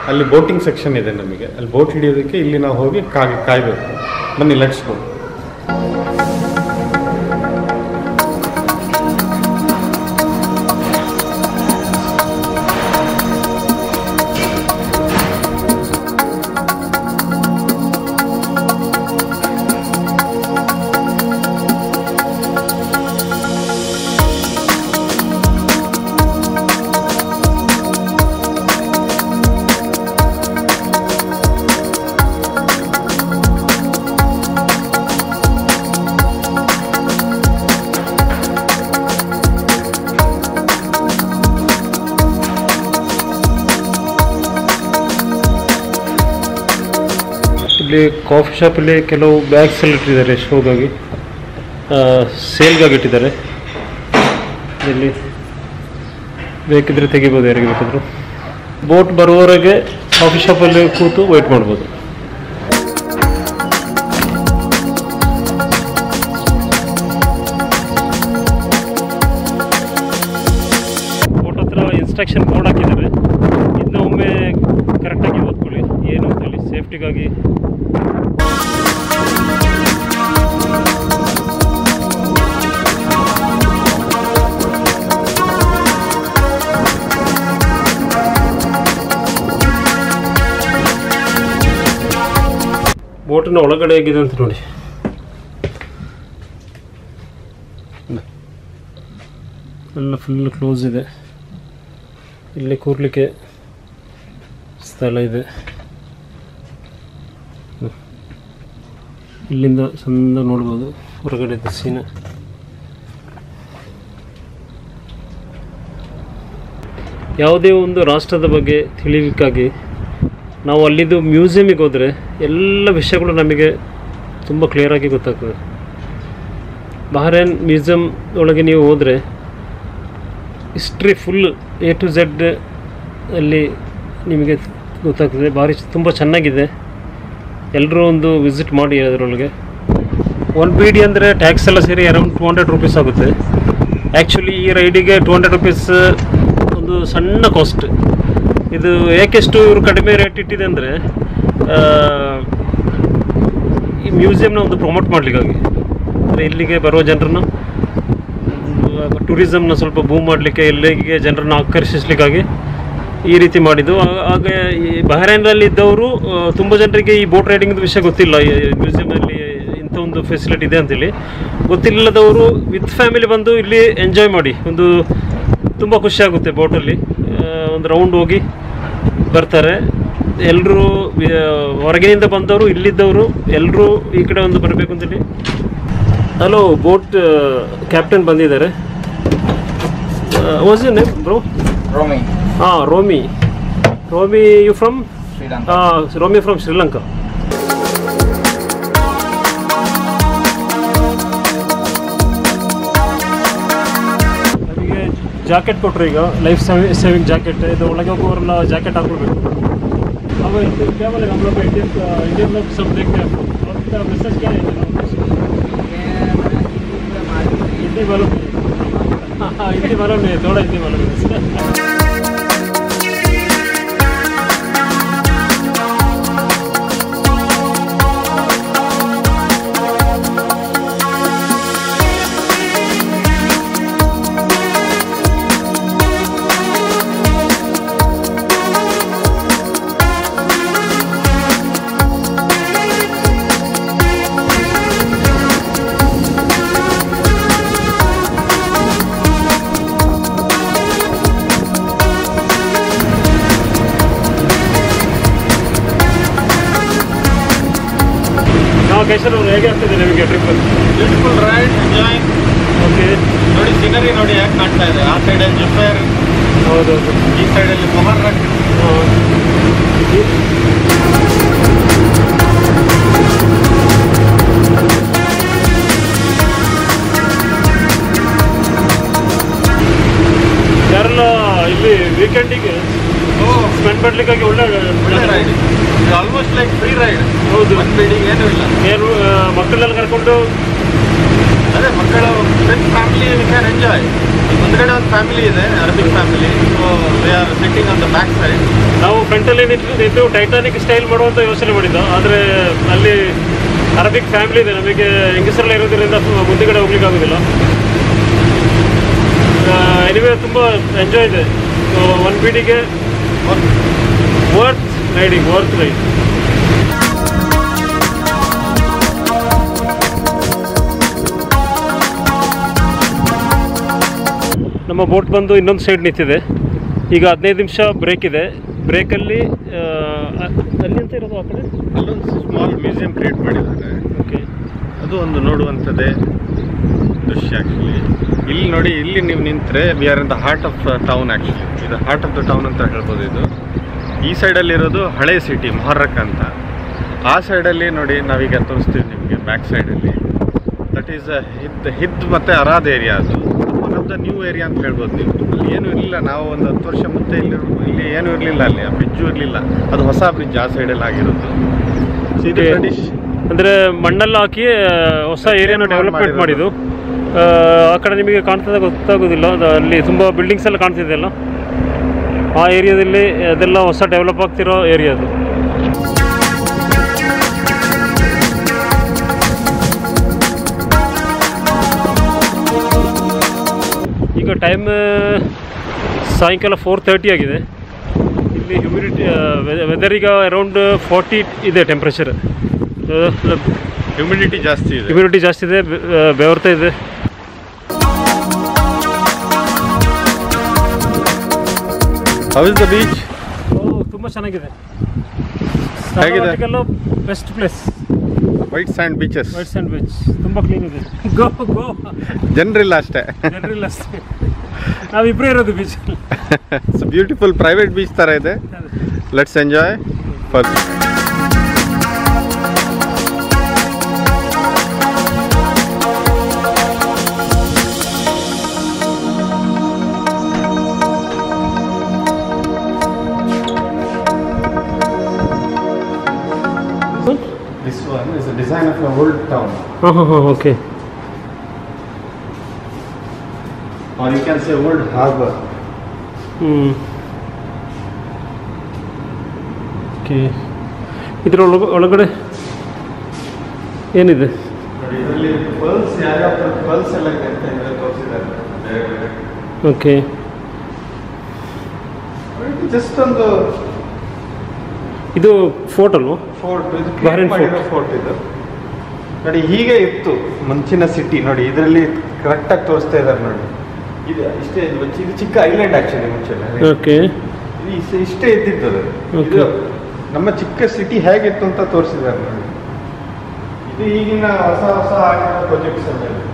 ಅಲ್ಲಿ boating section ಇದೆ ನಮಗೆ ಅಲ್ಲಿ ಬೋಟ್ ಹಿಡಿಯೋದಕ್ಕೆ ಇಲ್ಲಿ ನಾವು ಹೋಗಿ ಕಾಯ್ ಕಾಯಬೇಕು ಬನ್ನಿ ಲೆಟ್ಸ್ ಗೋ ಇಲ್ಲಿ ಕಾಫಿ ಶಾಪಲ್ಲಿ ಕೆಲವು ಬ್ಯಾಗ್ಸ್ ಎಲ್ಲ ಇಟ್ಟಿದ್ದಾರೆ ಶೋಗಾಗಿ ಸೇಲ್ಗಾಗಿ ಇಟ್ಟಿದ್ದಾರೆ ಇಲ್ಲಿ ಬೇಕಿದ್ರೆ ತೆಗಿಬೋದು ಯಾರಿಗೆ ಬೇಕಾದರೂ ಬೋಟ್ ಬರುವವರೆಗೆ ಕಾಫಿ ಶಾಪಲ್ಲಿ ಕೂತು ವೆಯ್ಟ್ ಮಾಡ್ಬೋದು ಬೋಟ್ ಹತ್ರ ಇನ್ಸ್ಟ್ರಕ್ಷನ್ ಬೋರ್ಡ್ ಹಾಕಿದ್ದಾರೆ ಇದನ್ನ ಒಮ್ಮೆ ಕರೆಕ್ಟಾಗಿ ಓದ್ಕೊಳ್ಳಿ ಏನು ಅಂತೇಳಿ ಸೇಫ್ಟಿಗಾಗಿ ಬೋಟಿನ ಒಳಗಡೆ ಹೇಗಿದೆ ಅಂತ ನೋಡಿ ಎಲ್ಲ ಫುಲ್ ಕ್ಲೋಸ್ ಇದೆ ಇಲ್ಲಿ ಕೂರ್ಲಿಕ್ಕೆ ಸ್ಥಳ ಇದೆ ಹ್ಮ್. ಇಲ್ಲಿಂದ ಚಂದ ನೋಡ್ಬೋದು ಹೊರಗಡೆ ಸೀನ ಯಾವುದೇ ಒಂದು ರಾಷ್ಟ್ರದ ಬಗ್ಗೆ ತಿಳಿಲಿಕ್ಕಾಗಿ ನಾವು ಅಲ್ಲಿದ್ದು ಮ್ಯೂಸಿಯಮಿಗೆ ಹೋದರೆ ಎಲ್ಲ ವಿಷಯಗಳು ನಮಗೆ ತುಂಬ ಕ್ಲಿಯರಾಗಿ ಗೊತ್ತಾಗ್ತದೆ ಬಹರೇನ್ ಮ್ಯೂಸಿಯಂ ಒಳಗೆ ನೀವು ಹೋದರೆ history full A to Z ಅಲ್ಲಿ ನಿಮಗೆ ಗೊತ್ತಾಗ್ತದೆ ಭಾರಿ ತುಂಬ ಚೆನ್ನಾಗಿದೆ ಎಲ್ಲರೂ ಒಂದು ವಿಸಿಟ್ ಮಾಡಿ ಅದರೊಳಗೆ ಒನ್ ಬಿ ಡಿ ಅಂದರೆ ಟ್ಯಾಕ್ಸ್ ಎಲ್ಲ ಸೇರಿ around two hundred rupees actually ಆ್ಯಕ್ಚುಲಿ ಈ ರೈಡಿಗೆ ಟು ಹಂಡ್ರೆಡ್ ರುಪೀಸ್ ಒಂದು ಸಣ್ಣ ಕಾಸ್ಟ್ ಇದು ಏಕೆಷ್ಟು ಇವರು ಕಡಿಮೆ ರೇಟ್ ಇಟ್ಟಿದೆ ಅಂದರೆ ಈ ಮ್ಯೂಸಿಯಂನ ಒಂದು ಪ್ರಮೋಟ್ ಮಾಡಲಿಕ್ಕಾಗಿ ಅಂದರೆ ಇಲ್ಲಿಗೆ ಬರುವ ಜನರನ್ನು ಟೂರಿಸಮ್ನ ಸ್ವಲ್ಪ ಬೂಮ್ ಮಾಡಲಿಕ್ಕೆ ಇಲ್ಲಿಗೆ ಜನರನ್ನು ಆಕರ್ಷಿಸಲಿಕ್ಕಾಗಿ ಈ ರೀತಿ ಮಾಡಿದ್ದು ಆ- ಹಾಗೆ ಈ ಬಹ್ರೈನಲ್ಲಿ ಇದ್ದವರು ತುಂಬ ಜನರಿಗೆ ಈ ಬೋಟ್ ರೈಡಿಂಗ್ ವಿಷಯ ಗೊತ್ತಿಲ್ಲ ಈ ಮ್ಯೂಸಿಯಮಲ್ಲಿ ಇಂಥ ಒಂದು ಫೆಸಿಲಿಟಿ ಇದೆ ಅಂತೇಳಿ ಗೊತ್ತಿಲ್ಲದವರು ವಿತ್ ಫ್ಯಾಮಿಲಿ ಬಂದು ಇಲ್ಲಿ ಎಂಜಾಯ್ ಮಾಡಿ ಒಂದು ತುಂಬ ಖುಷಿ ಆಗುತ್ತೆ ಬೋಟಲ್ಲಿ ಒಂದು ರೌಂಡ್ ಹೋಗಿ ಬರ್ತಾರೆ ಎಲ್ಲರೂ ಹೊರಗಿನಿಂದ ಬಂದವರು ಇಲ್ಲಿದ್ದವರು ಎಲ್ಲರೂ ಈ ಕಡೆ ಒಂದು ಬರಬೇಕು ಅಂತೇಳಿ ಹಲೋ ಬೋಟ್ ಕ್ಯಾಪ್ಟನ್ ಬಂದಿದ್ದಾರೆ was you name bro Roaming, ಹಾಂ Romi Romi you from Sri Lanka. Romi from Sri Lanka ನಮಗೆ ಜಾಕೆಟ್ ಕೊಟ್ಟರು ಈಗ ಲೈಫ್ ಸೇವಿಂಗ್ ಸೇವಿಂಗ್ ಜಾಕೆಟ್ ಇದು ಒಳಗೆ ಹೋಗೋರೆಲ್ಲ ಜಾಕೆಟ್ ಹಾಕೊಳ್ಬೇಕು अब क्या बोलेगा हम लोग का इंडियन इंडियन लोग सब देखते हैं आपको आपका मैसेज क्या है हिंदी मालूम नहीं हाँ हिंदी मालूम नहीं थोड़ा हिंदी मालूम है ನಾವು ಕೇಶರ್ ಅವ್ರು ಹೇಗೆ ಆಗ್ತದೆ ನಿಮಗೆ trip beautiful ride enjoying okay ನೋಡಿ ಸಿನರಿ ನೋಡಿ ಯಾಕೆ ಕಾಣ್ತಾ ಇದೆ ಆ ಸೈಡಲ್ಲಿ ಜುಫೇರ್ ಹೌದೌದು ಈ ಸೈಡಲ್ಲಿ ಮೊಹರ್ರಕ್ ಯಾರೆಲ್ಲ ಇಲ್ಲಿ ವೀಕೆಂಡಿಗೆ ಓ ಸ್ಪೆಂಡ್ ಮಾಡ್ಲಿಕ್ಕಾಗಿ ಒಳ್ಳೆ ಒಳ್ಳೆ ರೈಡ್ ಇದು ಆಲ್ಮೋಸ್ಟ್ ಲೈಕ್ ಫ್ರೀ ರೈಡ್ ಹೌದು ಒಂದು ಬಿಲ್ಡಿಂಗ್ ಏನೂ ಇಲ್ಲ ಏನು ಆ, ಮಕ್ಕಳೆಲ್ಲ ಕರ್ಕೊಂಡು ಅದೇ ಮಕ್ಕಳು friend family we can enjoy ಮುಂದ್ಗಡೆ ಒಂದು ಫ್ಯಾಮಿಲಿ ಇದೆ Arabic family so they are sitting on the back side ನಾವು ಫ್ರಂಟಲ್ಲಿ ನಿಂತು ನಿಂತು ಟೈಟಾನಿಕ್ ಸ್ಟೈಲ್ ಮಾಡುವಂಥ ಯೋಚನೆ ಮಾಡಿದ್ದು ಆದರೆ ಅಲ್ಲಿ ಅರಬಿಕ್ ಫ್ಯಾಮಿಲಿ ಇದೆ ನಮಗೆ ಹೆಂಗಸರೆಲ್ಲ ಇರೋದ್ರಿಂದ ಮುಂದುಗಡೆ ಹೋಗ್ಲಿಕ್ಕೆ ಆಗೋದಿಲ್ಲ ಎನಿವೆ ತುಂಬ ಎಂಜಾಯ್ ಇದೆ ಒನ್ ಬೀಡಿಗೆ ವರ್ತ್ ರೈಡಿಂಗ್ ವರ್ತ್ ರೈಡ್ ನಮ್ಮ ಬೋಟ್ ಬಂದು ಇನ್ನೊಂದು ಸೈಡ್ ನಿಂತಿದೆ ಈಗ ಹದಿನೈದು ನಿಮಿಷ ಬ್ರೇಕ್ ಇದೆ ಬ್ರೇಕಲ್ಲಿ ಅಲ್ಲಿ ಅಂತ ಇರೋದು ಆ ಕಡೆ ಅಲ್ಲೊಂದು ಸ್ಮಾಲ್ ಮ್ಯೂಸಿಯಂ ಕ್ರಿಯೇಟ್ ಮಾಡಿದ್ದಾರೆ ಓಕೆ ಅದು ಒಂದು ನೋಡುವಂಥದ್ದೇ ದೃಶ್ಯ ಆ್ಯಕ್ಚುಲಿ ಇಲ್ಲಿ ನೋಡಿ ಇಲ್ಲಿ ನೀವು ನಿಂತರೆ we are in the heart of town actually ಇದು ಹಾರ್ಟ್ ಆಫ್ ದ ಟೌನ್ ಅಂತ ಹೇಳ್ಬೋದು ಇದು ಈ ಸೈಡಲ್ಲಿರೋದು ಹಳೆ ಸಿಟಿ ಮೊಹರ್ರಕ್ ಅಂತ ಆ ಸೈಡಲ್ಲಿ ನೋಡಿ ನಾವೀಗ ತೋರಿಸ್ತೀವಿ ನಿಮಗೆ ಬ್ಯಾಕ್ ಸೈಡಲ್ಲಿ ದಟ್ ಈಸ್ ಹಿದ್ ಹಿದ್ ಮತ್ತು ಅರಾದ್ ಏರಿಯಾ ಅದು one of the new area ಅಂತ ಹೇಳ್ಬೋದು ನೀವು ಅಲ್ಲಿ ಏನೂ ಇರಲಿಲ್ಲ ನಾವು ಒಂದು ಹತ್ತು ವರ್ಷ ಮುಂಚೆ ಇಲ್ಲಿ ಇಲ್ಲಿ ಏನೂ ಇರಲಿಲ್ಲ ಅಲ್ಲಿ ಆ ಬ್ರಿಡ್ಜು ಇರಲಿಲ್ಲ ಅದು ಹೊಸ ಬ್ರಿಡ್ಜ್ ಆ ಸೈಡಲ್ಲಿ ಆಗಿರೋದು So ಇದು Okay. ಟ್ರೆಡಿಷ್ ಅಂದರೆ ಮಣ್ಣೆಲ್ಲ ಹಾಕಿ ಆ, ಹೊಸ ಏರಿಯಾನ ಡೆವಲಪ್ಮೆಂಟ್ ಮಾಡಿದ್ದು ಆ, ಆ ಕಡೆ ನಿಮಗೆ ಕಾಣ್ತದೆ ಗೊತ್ತಾಗೋದಿಲ್ಲ ಅದು ಅಲ್ಲಿ ತುಂಬ ಬಿಲ್ಡಿಂಗ್ಸ್ ಎಲ್ಲ ಕಾಣ್ತಿದೆ ಅಲ್ಲ ಆ ಏರಿಯಾದಲ್ಲಿ ಅದೆಲ್ಲ ಹೊಸ ಡೆವಲಪ್ ಆಗ್ತಿರೋ ಏರಿಯಾ ಅದು ಈಗ ಟೈಮ್ ಸಾಯಂಕಾಲ ಫೋರ್ ತರ್ಟಿ ಆಗಿದೆ ಇಲ್ಲಿ ಹ್ಯೂಮಿಡಿಟಿ ವೆದರ್ ಈಗ ಅರೌಂಡ್ ಫಾರ್ಟಿ ಇದೆ ಟೆಂಪ್ರೇಚರ್ ಹ್ಯೂಮಿಡಿಟಿ ಜಾಸ್ತಿ ಇದೆ ಹ್ಯೂಮಿಡಿಟಿ ಜಾಸ್ತಿ ಇದೆ ಬೆ- ಆ, ಬೆವರ್ತಾ ಇದೆ ಹೌ ಇಸ್ ದ ಬೀಚ್ ತುಂಬ ಚೆನ್ನಾಗಿದೆ ಹೇಗಿದೆ? Best place white sand beaches white sand beach ತುಂಬ ಕ್ಲೀನ್ ಇದೆ ಗೋ ಗೋ ಜನರಿಲ್ಲ ಅಷ್ಟೇ ಜನರಿಲ್ಲ ಅಷ್ಟೇ ನಾವಿಬ್ಬರೇ ಇರೋದು ಬೀಚ್ ಬ್ಯೂಟಿಫುಲ್ ಪ್ರೈವೇಟ್ ಬೀಚ್ ಥರ ಇದೆ let's enjoy first This one is a design of a old town, ಹಾಂ ಹಾಂ ಹಾಂ okay or you can say old harbor. ಹ್ಞೂ ಓಕೆ ಇದರ ಒಳಗ ಒಳಗಡೆ ಏನಿದೆ ನೋಡಿ ಇದರಲ್ಲಿ ಪರ್ಲ್ಸ್ ಯಾವ್ಯಾವ ಪರ್ಲ್ಸ್ ಎಲ್ಲ ಇದೆ ಅಂತ ಇದ್ರಲ್ಲಿ ತೋರಿಸಿದ್ದಾರೆ ಬೇರೆ ಬೇರೆ ಓಕೆ ಜಸ್ಟ್ ಒಂದು ಇದು ಫೋರ್ಟ್ ಅಲ್ವಾ ಫೋರ್ಟ್ ಇದು ಬಹರೇನ್ ಮಾಡಿರೋ ಫೋರ್ಟ್ ಇದು ನೋಡಿ ಹೀಗೆ ಇತ್ತು ಮುಂಚಿನ ಸಿಟಿ ನೋಡಿ ಇದರಲ್ಲಿ ಕರೆಕ್ಟಾಗಿ ತೋರಿಸ್ತಾ ಇದ್ದಾರೆ ನೋಡಿ ಇದು ಇಷ್ಟೇ ಇದು ಚಿ- ಇದು ಚಿಕ್ಕ ಐಲ್ಯಾಂಡ್ ಆಕ್ಚುಲಿ ಮುಂಚೆ ಓಕೆ ಇದು ಇಷ್ಟೇ- ಇಷ್ಟೇ ಇದ್ದಿದ್ದು ಅದು. Okay. ಇದು ನಮ್ಮ ಚಿಕ್ಕ ಸಿಟಿ ಹೇಗಿತ್ತು ಅಂತ ತೋರಿಸಿದ್ದಾರೆ ನೋಡಿ ಇದು ಈಗಿನ ಹೊಸ ಹೊಸ ಆಗಿರೋ ಪ್ರಾಜೆಕ್ಟ್ಸ್ ಎಲ್ಲ ಇದೆ.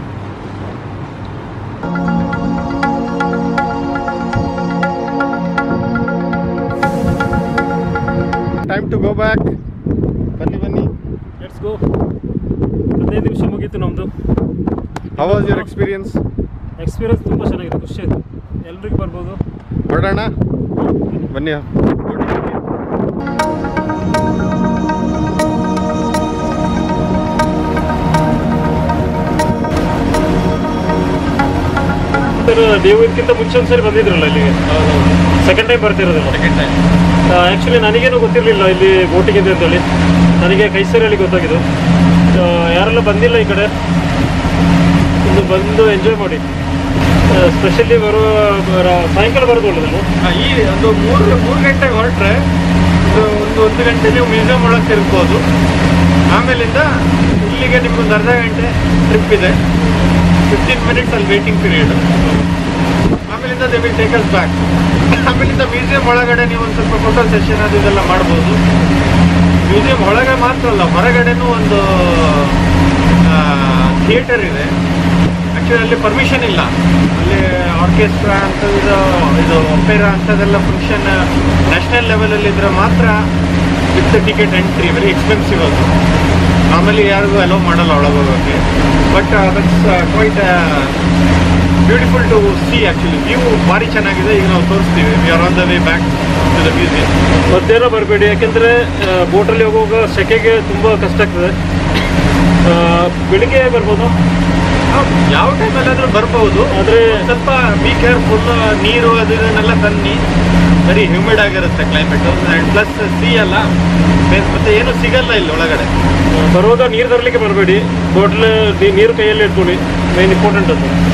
ಟೈಮ್ ಟು ಗೋ ಬ್ಯಾಕ್ ಬನ್ನಿ ಬನ್ನಿ ಲೆಟ್ಸ್ ಗೋ ಹದಿನೈದು ನಿಮಿಷ ಮುಗೀತು ನಮ್ಮದು how was your experience experience ತುಂಬ ಚೆನ್ನಾಗಿದೆ ಖುಷಿ ಆಯಿತು ಎಲ್ರಿಗೂ ಬರ್ಬೋದು ಹೊರಡೋಣ ಬನ್ನಿ ಸರ್ ನೀವು ಇದಕ್ಕಿಂತ ಮುಂಚೆ ಒಂದು ಸರಿ ಬಂದಿದ್ರಲ್ಲ ಇಲ್ಲಿಗೆ ಸೆಕೆಂಡ್ ಟೈಮ್ ಬರ್ತಿರೋದಿಲ್ಲ ಸೆಕೆಂಡ್ ಟೈಮ್ ಆ್ಯಕ್ಚುಲಿ ನನಗೇನು ಗೊತ್ತಿರಲಿಲ್ಲ ಇಲ್ಲಿ ಬೋಟಿಂಗ್ ಇದೆ ಅಂತೇಳಿ ನನಗೆ ಕೈಸೇರಲ್ಲಿ ಗೊತ್ತಾಗಿದ್ದು ಆ, ಯಾರೆಲ್ಲ ಬಂದಿಲ್ಲ ಈ ಕಡೆ ಒಂದು ಬಂದು ಎಂಜಾಯ್ ಮಾಡಿ ಸ್ಪೆಷಲಿ ಬರುವ ಬರ- ಸಾಯಂಕಾಲ ಬರೋದು ಒಳ್ಳೆಯದಲ್ಲ ಈ ಒಂದು ಮೂರು ಮೂರು ಗಂಟೆಗೆ ಹೊರಟ್ರೆ ಇದು ಒಂದು ಒಂದು ಗಂಟೆ ನೀವು ಮ್ಯೂಸಿಯಂ ಒಳಗೆ ತಿರುಗ್ಬೋದು ಆಮೇಲಿಂದ ಇಲ್ಲಿಗೆ ನಿಮ್ಗೊಂದು ಅರ್ಧ ಗಂಟೆ ಟ್ರಿಪ್ ಇದೆ ಫಿಫ್ಟೀನ್ ಮಿನಿಟ್ಸ್ ಅಲ್ಲಿ ವೇಟಿಂಗ್ ಪೀರಿಯಡ್ ಆಮೇಲಿಂದ they will take us back ಆಮೇಲಿಂದ ಮ್ಯೂಸಿಯಂ ಒಳಗಡೆ ನೀವು ಒಂದು ಸ್ವಲ್ಪ ಫೋಟೋ ಸೆಷನ್ ಅದು ಇದೆಲ್ಲ ಮಾಡ್ಬೋದು ಮ್ಯೂಸಿಯಂ ಒಳಗೆ ಮಾತ್ರ ಅಲ್ಲ ಹೊರಗಡೆನೂ ಒಂದು ಥಿಯೇಟರ್ ಇದೆ ಆ್ಯಕ್ಚುಲಿ ಅಲ್ಲಿ ಪರ್ಮಿಷನ್ ಇಲ್ಲ ಅಲ್ಲಿ ಆರ್ಕೆಸ್ಟ್ರಾ ಅಂತ ಇದು ಇದು ಒಪೆರಾ ಅಂಥದ್ದೆಲ್ಲ ಫಂಕ್ಷನ್ ನ್ಯಾಷನಲ್ ಲೆವೆಲಲ್ಲಿ ಇದ್ರೆ ಮಾತ್ರ with ticket entry very expensive ಅದು ನಾರ್ಮಲಿ ಯಾರಿಗೂ ಅಲೋ ಮಾಡಲ್ಲ ಒಳಗೆ ಹೋಗೋಕ್ಕೆ but that's quite beautiful to see actually view ಭಾರಿ ಚೆನ್ನಾಗಿದೆ ಈಗ ನಾವು ತೋರಿಸ್ತೀವಿ we are on the way back to the museum ಮಧ್ಯಾಹ್ನ ಬರಬೇಡಿ ಯಾಕೆಂದರೆ ಬೋಟಲ್ಲಿ ಹೋಗುವಾಗ ಸೆಕೆಗೆ ತುಂಬ ಕಷ್ಟ ಆಗ್ತದೆ ಆ, ಬೆಳಿಗ್ಗೆ ಬರ್ಬೋದು ಯಾವ ಟೈಮಲ್ಲಾದ್ರೂ ಬರ್ಬೋದು ಆದ್ರೆ ಸ್ವಲ್ಪ ಬಿ ಕೇರ್ಫುಲ್ ನೀರು ಅದು ಇದನ್ನೆಲ್ಲ ತನ್ನಿ ಬರೀ ಹ್ಯೂಮಿಡ್ ಆಗಿರುತ್ತೆ ಕ್ಲೈಮೇಟ್ ಅಂಡ್ ಪ್ಲಸ್ ಸಿ ಅಲ್ಲ ಬೇರೆ ಮತ್ತೆ ಏನು ಸಿಗಲ್ಲ ಇಲ್ಲಿ ಒಳಗಡೆ ಬರುವಾಗ ನೀರು ತರಲಿಕ್ಕೆ ಬರಬೇಡಿ ಬಾಟ್ಲ್ ನೀರು ಕೈಯಲ್ಲಿ ಇಟ್ಕೊಳ್ಳಿ ಮೇನ್ ಇಂಪಾರ್ಟೆಂಟ್ ಅದು